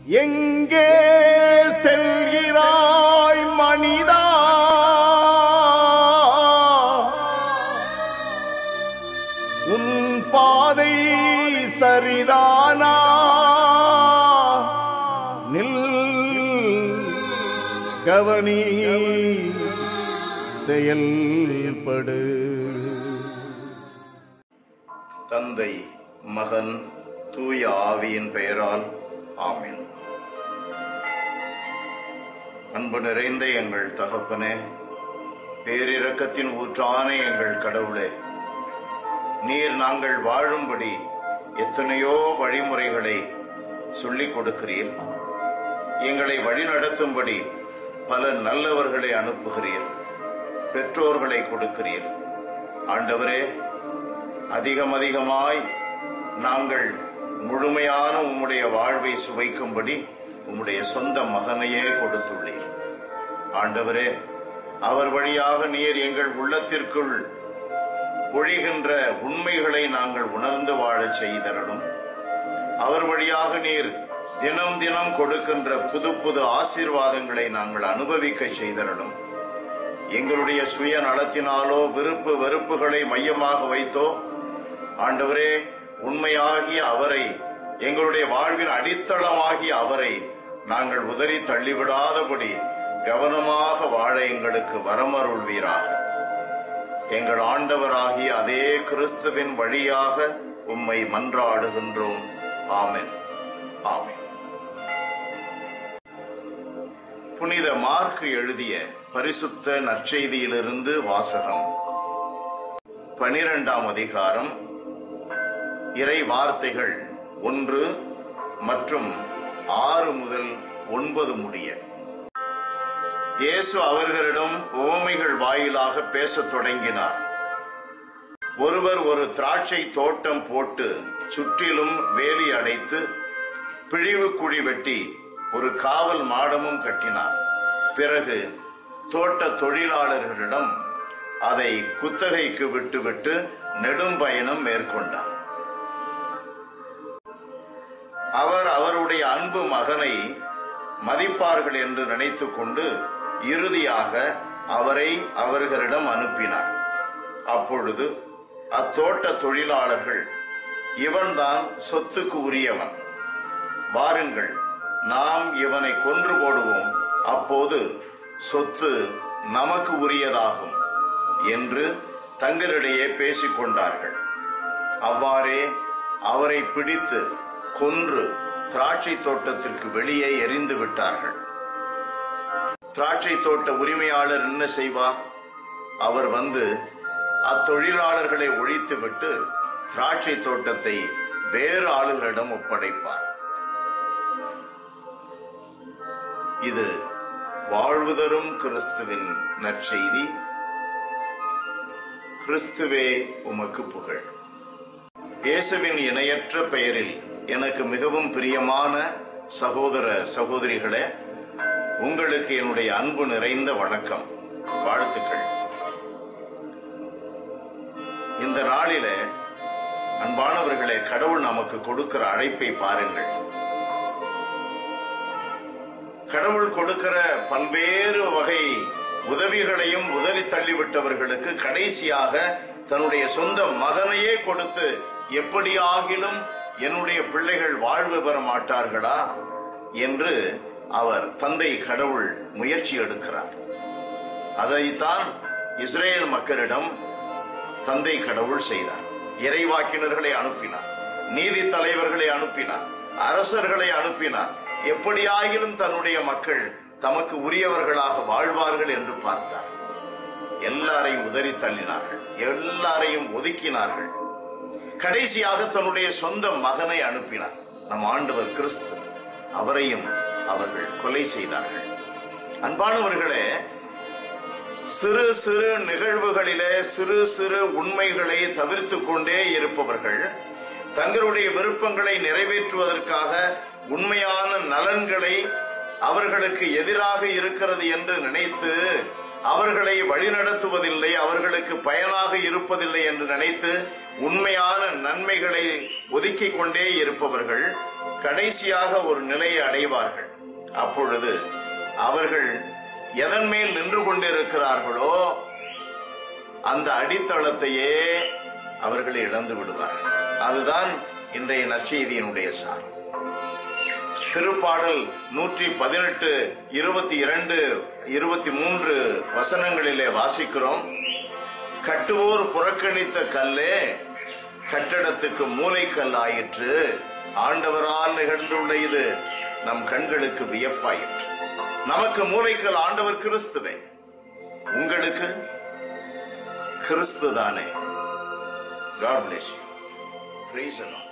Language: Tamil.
எங்கே செல்கிறாய் மனிதா உன் பாதை சரிதானா நில் கவனி செயல்படு தந்தை மகன் தூய ஆவியின் பெயரால் ஆமென் அன்பு நிறைந்த எங்கள் தகப்பனே பேரிரக்கத்தின் ஊற்றான எங்கள் கடவுளே நீர் நாங்கள் வாழும்படி எத்தனையோ வழிமுறைகளை சொல்லிக் கொடுக்கிறீர் எங்களை வழிநடத்தும்படி பல நல்லவர்களை அனுப்புகிறீர் பெற்றோர்களை கொடுக்கிறீர் ஆண்டவரே அதிகம் அதிகமாய் நாங்கள் முழுமையான உம்முடைய வாழ்வை சுவைக்கும்படி உம்முடைய சொந்த மகனையே கொடுத்துள்ளீர் ஆண்டவரே அவர் வழியாக நீர் எங்கள் உள்ளத்திற்குள் பொழிகின்ற உண்மைகளை நாங்கள் உணர்ந்து வாழச் செய்தரணும் அவர் வழியாக நீர் தினம் தினம் கொடுக்கின்ற புது புது ஆசீர்வாதங்களை நாங்கள் அனுபவிக்க செய்தரணும் எங்களுடைய சுய நலத்தினாலோ விருப்பு வெறுப்புகளை மையமாக வைத்தோ ஆண்டவரே உண்மையாகிய அவரை எங்களுடைய வாழ்வின் அடித்தளமாகிய அவரை நாங்கள் உதறி தள்ளிவிடாதபடி கவனமாக வாழ எங்களுக்கு வரமருள்வீராக எங்கள் ஆண்டவராகிய அதே கிறிஸ்துவின் வழியாக உம்மை மன்றாடுகின்றோம் ஆமென் ஆமென் புனித மார்க் எழுதிய பரிசுத்த நற்செய்தியிலிருந்து வாசகம் பனிரெண்டாம் அதிகாரம் இறை வார்த்தைகள் ஒன்று மற்றும் ஆறு முதல் ஒன்பது முடிய இயேசு அவர்களிடம் உவமைகள் வாயிலாக பேசத் தொடங்கினார் ஒருவர் ஒரு திராட்சை தோட்டம் போட்டு சுற்றிலும் வேலி அடைத்து பிழிவு குழி வெட்டி ஒரு காவல் மாடமும் கட்டினார் பிறகு தோட்ட தொழிலாளர்களிடம் அதை குத்தகைக்கு விட்டுவிட்டு நெடும் பயணம் மேற்கொண்டார் அவர் அவருடைய அன்பு மகனை மதிப்பார்கள் என்று நினைத்துக் கொண்டு இறுதியாக அவரை அவர்களிடம் அனுப்பினார் அப்பொழுது அத்தோட்ட தொழிலாளர்கள் இவன்தான் சொத்துக்கு உரியவன் வாருங்கள் நாம் இவனை கொன்று போடுவோம் அப்போது சொத்து நமக்கு உரியதாகும் என்று தங்களிடையே பேசிக் கொண்டார்கள் அவ்வாறே அவரை பிடித்து கொன்று திராட்சை தோட்டத்திற்கு வெளியே எரிந்து விட்டார்கள் திராட்சை தோட்ட உரிமையாளர் என்ன செய்வார் அவர் வந்து அத்தொழிலாளர்களை ஒழித்துவிட்டு திராட்சை தோட்டத்தை வேறு ஆளுகளிடம் ஒப்படைப்பார் இது வாழ்வுதரும் கிறிஸ்துவின் நற்செய்தி கிறிஸ்துவே உமக்கு புகழ் இயேசுவின் இணையற்ற பெயரில் எனக்கு மிகவும் பிரியமான சகோதர சகோதரிகளே உங்களுக்கு என்னுடைய அன்பு நிறைந்த வணக்கம் வாழ்த்துக்கள் இந்த நாளில அன்பானவர்களே கடவுள் நமக்கு கொடுக்கிற அழைப்பை பாருங்கள் கடவுள் கொடுக்கிற பல்வேறு வகை உதவிகளையும் உதறி தள்ளிவிட்டவர்களுக்கு கடைசியாக தன்னுடைய சொந்த மகனையே கொடுத்து எப்படி ஆகிலும் என்னுடைய பிள்ளைகள் வாழ்வு பெற மாட்டார்களா என்று அவர் தந்தை கடவுள் முயற்சி எடுக்கிறார் அதைத்தான் இஸ்ரேல் மக்களிடம் தந்தை கடவுள் செய்தார் இறைவாக்கினர்களை அனுப்பினார் நீதி தலைவர்களை அனுப்பினார் அரசர்களை அனுப்பினார் எப்படியாகிலும் தன்னுடைய மக்கள் தமக்கு உரியவர்களாக வாழ்வார்கள் என்று பார்த்தார் எல்லாரையும் உதறி தள்ளினார்கள் எல்லாரையும் ஒதுக்கினார்கள் கடைசியாக தன்னுடைய சொந்த மகனை அனுப்பினார் நம் ஆண்டவர் கிறிஸ்து அவரையும் அவர்கள் கொலை செய்தார்கள் அன்பானவர்களே சிறு சிறு நிகழ்வுகளிலே சிறு சிறு உண்மைகளை தவிர்த்து கொண்டே இருப்பவர்கள் தங்களுடைய விருப்பங்களை நிறைவேற்றுவதற்காக உண்மையான நலன்களை அவர்களுக்கு எதிராக இருக்கிறது என்று நினைத்து அவர்களை வழிநடத்துவதில்லை அவர்களுக்கு பயனாக இருப்பதில்லை என்று நினைத்து உண்மையான நன்மைகளை ஒதுக்கிக் கொண்டே இருப்பவர்கள் கடைசியாக ஒரு நிலையை அடைவார்கள் அப்பொழுது அவர்கள் எதன் மேல் நின்று கொண்டிருக்கிறார்களோ அந்த அடித்தளத்தையே அவர்கள் இழந்து விடுவார்கள் அதுதான் இன்றைய நற்செய்தியினுடைய சார் திருப்பாடல் நூற்றி பதினெட்டு இருபத்தி இரண்டு இருபத்தி மூன்று வசனங்களிலே வாசிக்கிறோம் கட்டுவோர் புறக்கணித்த கல்லே கட்டடத்துக்கு மூலைக்கல் ஆயிற்று ஆண்டவரால் நிகழ்ந்துள்ள இது நம் கண்களுக்கு வியப்பாயிற்று நமக்கு மூலைக்கல் ஆண்டவர் கிறிஸ்துவே உங்களுக்கு கிறிஸ்து தானே God bless you. Praise the Lord.